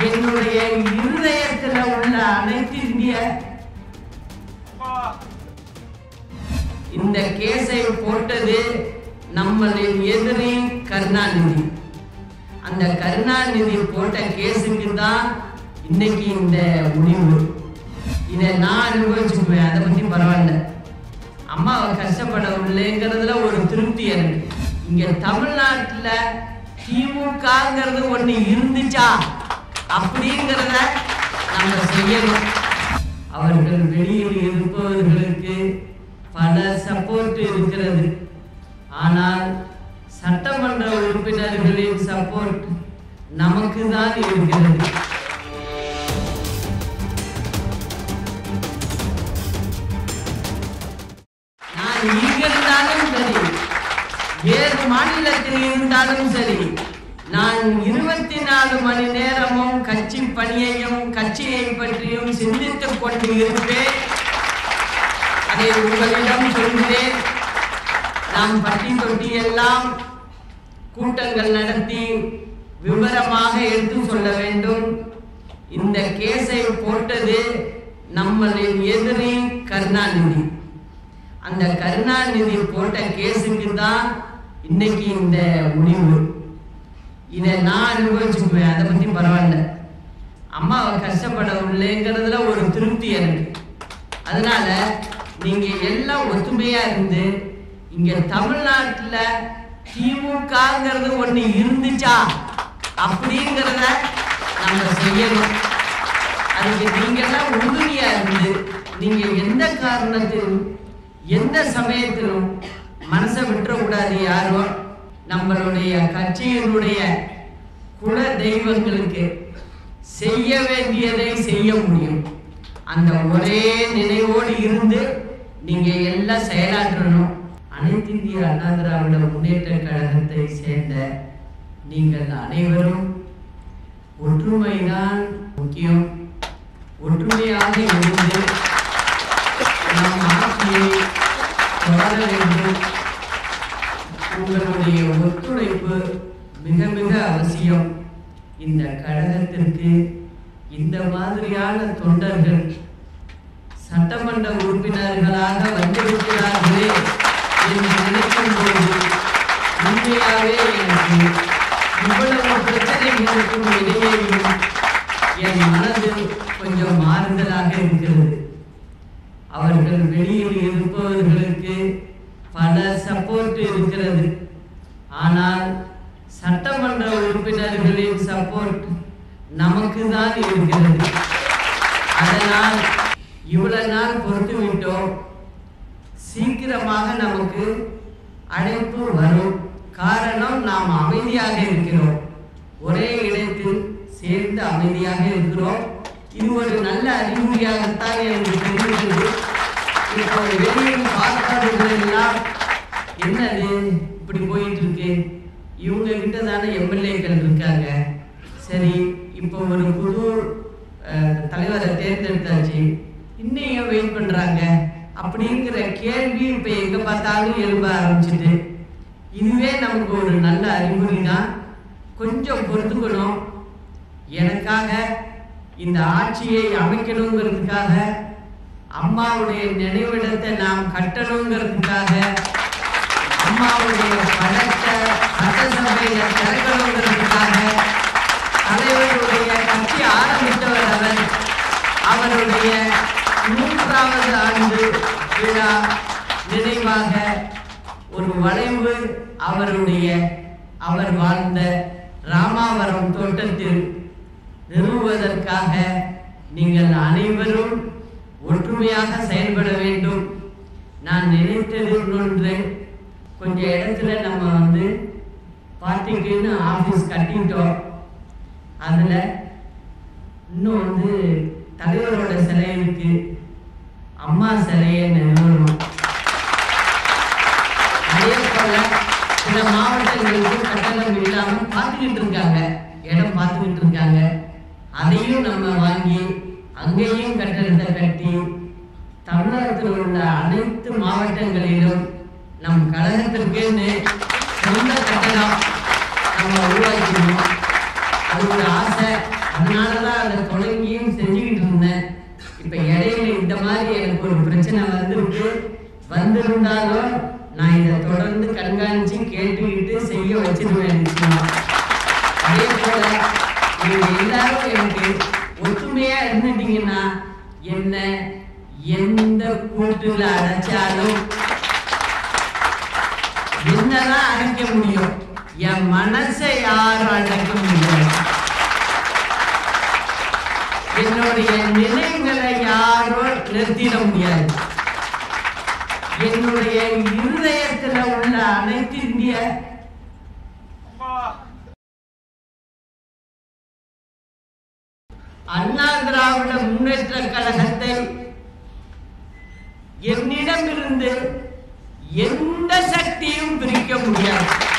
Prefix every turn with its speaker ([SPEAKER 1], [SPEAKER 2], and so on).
[SPEAKER 1] என்னுடைய இருதயத்துல உள்ள அனைத்து இந்திய இந்த கேஸை போட்டது நம்மளின் எதிரி கருணாநிதி அந்த கருணாநிதி போட்ட கேஸுக்கு தான் இன்னைக்கு இந்த முடிவு இதை நான் அனுபவிச்சுக்குவேன் அதை பத்தி பரவாயில்ல அம்மாவை கஷ்டப்படவில்லைங்கிறதுல ஒரு திருப்தி எனக்கு இங்க தமிழ்நாட்டுல திமுகங்கிறது ஒண்ணு இருந்துச்சா அப்படிங்கிறத நம்ம செய்யணும் அவர்கள் வெளியில் இருப்பவர்களுக்கு பல சப்போர்ட் இருக்கிறது ஆனால் சட்டமன்ற உறுப்பினர்களின் சப்போர்ட் நமக்கு தான் இருக்கிறது நான் இங்கிருந்தாலும் சரி வேறு மாநிலத்தில் இருந்தாலும் சரி நான் இருபத்தி நாலு மணி நேரமும் கட்சி பணியையும் கட்சியை பற்றியும் சிந்தித்துக் கொண்டு இருப்பேன் அதை உங்களிடம் சொல்கிறேன் நாம் பட்டி தொட்டி எல்லாம் கூட்டங்கள் நடத்தி விவரமாக எடுத்து சொல்ல வேண்டும் இந்த கேஸை போட்டது நம்மளின் எதிரி கருணாநிதி அந்த கருணாநிதி போட்ட கேஸுக்கு தான் இன்னைக்கு இந்த முடிவு இதை நான் அனுபவிச்சுக்குவேன் அதை பத்தி பரவாயில்ல அம்மாவை கஷ்டப்படவில்லைங்கிறதுல ஒரு திருப்தி எனக்கு அதனால நீங்க எல்லாம் ஒத்துமையா இருந்து இங்க தமிழ்நாட்டுல திமுகங்கிறது ஒண்ணு இருந்துச்சா அப்படிங்கிறத நம்ம செய்யணும் அதுக்கு நீங்கெல்லாம் உறுதியா இருந்து நீங்க எந்த காரணத்திலும் எந்த சமயத்திலும் மனசை விட்டுறக்கூடாது யாரும் நம்மளுடைய கட்சியினுடைய குல தெய்வங்களுக்கு செய்ய வேண்டியதை செய்ய முடியும் அந்த ஒரே நினைவோடு இருந்து நீங்க எல்லாம் செயலாற்றணும் அனைத்து இந்திய அண்ணா திராவிட முன்னேற்ற கழகத்தை சேர்ந்த நீங்கள் அனைவரும் ஒற்றுமைதான் முக்கியம் ஒற்றுமையாக இருந்து நம் ஆட்சியை தொடர வேண்டும் உங்களுடைய ஒத்துழைப்பு மிக மிக அவசியம் இந்த கழகத்திற்கு இந்த மாதிரியான தொண்டர்கள் சட்டமன்ற உறுப்பினர்களாக வந்திருக்கிறார்களே என்று நினைக்கும் போது உண்மையாவே எனக்கு இவ்வளவு பிரச்சனைகளுக்கும் இடையேயும் என் மனது கொஞ்சம் மாறுதலாக இருக்கிறது அவர்கள் வெளியில் இருப்பவர்களுக்கு பல சப்போர்ட் இருக்கிறது ஆனால் சட்டமன்ற உறுப்பினர்களின் சப்போர்ட் நமக்கு தான் இருக்கிறது அதனால் இவ்வளவு நாள் பொறுத்து விட்டோம் சீக்கிரமாக நமக்கு அழைப்பு வரும் காரணம் நாம் அமைதியாக இருக்கிறோம் ஒரே இடத்தில் சேர்ந்து அமைதியாக இருக்கிறோம் இது ஒரு நல்ல அறிகுறியாகத்தான் எனக்கு தெரிகிறது இப்போ வெளியில் பார்ப்பாடுகள் எல்லாம் என்னது இப்படி போயிட்டு இருக்கு இவங்க கிட்ட தானே எம்எல்ஏக்கள் இருக்காங்க சரி இப்போ ஒரு புது அஹ், தலைவரை தேர்ந்தெடுத்தாச்சு இன்னும் ஏன் வெயிட் பண்றாங்க அப்படிங்கிற கேள்வி இப்ப எங்க பார்த்தாலும் எழும்ப ஆரம்பிச்சுட்டு இதுவே நமக்கு ஒரு நல்ல அறிகுறி தான் கொஞ்சம் பொறுத்துக்கணும் எனக்காக இந்த ஆட்சியை அமைக்கணுங்கிறதுக்காக அம்மாவுடைய நினைவிடத்தை நாம் கட்டணுங்கிறதுக்காக அம்மாவுடைய படத்தை சட்டசபையில திறக்கணுங்கிறதுக்காக தலைவருடைய கட்சி ஆரம்பித்தவர் அவர் அவருடைய நூற்றாவது ஆண்டு விழா நினைவாக ஒரு வளைவு அவருடைய அவர் வாழ்ந்த ராமாவரம் தோட்டத்தில் நிறுவுவதற்காக நீங்கள் அனைவரும் ஒற்றுமையாக செயல்பட வேண்டும் நான் நினைத்தது ஒன்று கொஞ்சம் இடத்துல நம்ம வந்து பார்ட்டிக்குன்னு ஆஃபீஸ் கட்டிட்டோம் அதில் இன்னும் வந்து தலைவரோட சிலை இருக்கு அம்மா சிலையை நிறுவனம் அதே போல சில மாவட்டங்களுக்கு கட்டணம் இல்லாம பார்த்துக்கிட்டு இருக்காங்க இடம் பார்த்துக்கிட்டு இருக்காங்க அதையும் நம்ம வாங்கி அங்கேயும் கட்டடத்தை கட்டி தமிழகத்தில் உள்ள அனைத்து மாவட்டங்களிலும் நம் கழகத்திற்குன்னு சொந்த கட்டடம் நம்ம உருவாக்கணும் அது ஒரு ஆசை அதனால பிரச்சனை வந்திருக்கு வந்திருந்தாலும் நான் இதை தொடர்ந்து கண்காணிச்சு கேட்டுக்கிட்டு செய்ய வச்சிருவேன் நிச்சயமா அதே போல நீங்க எல்லாரும் எனக்கு ஒற்றுமையா இருந்துட்டீங்கன்னா என்ன எந்த கூட்டுல அடைச்சாலும் என்னதான் அடைக்க முடியும் என் மனசை யாரும் அடைக்க முடியாது என்னுடைய நிலைகளை யாரும் நிறுத்திட முடியாது என்னுடைய இருதயத்துல உள்ள அனைத்து இந்திய அண்ணா திராவிட முன்னேற்ற கழகத்தை என்னிடமிருந்து எந்த சக்தியும் பிரிக்க முடியாது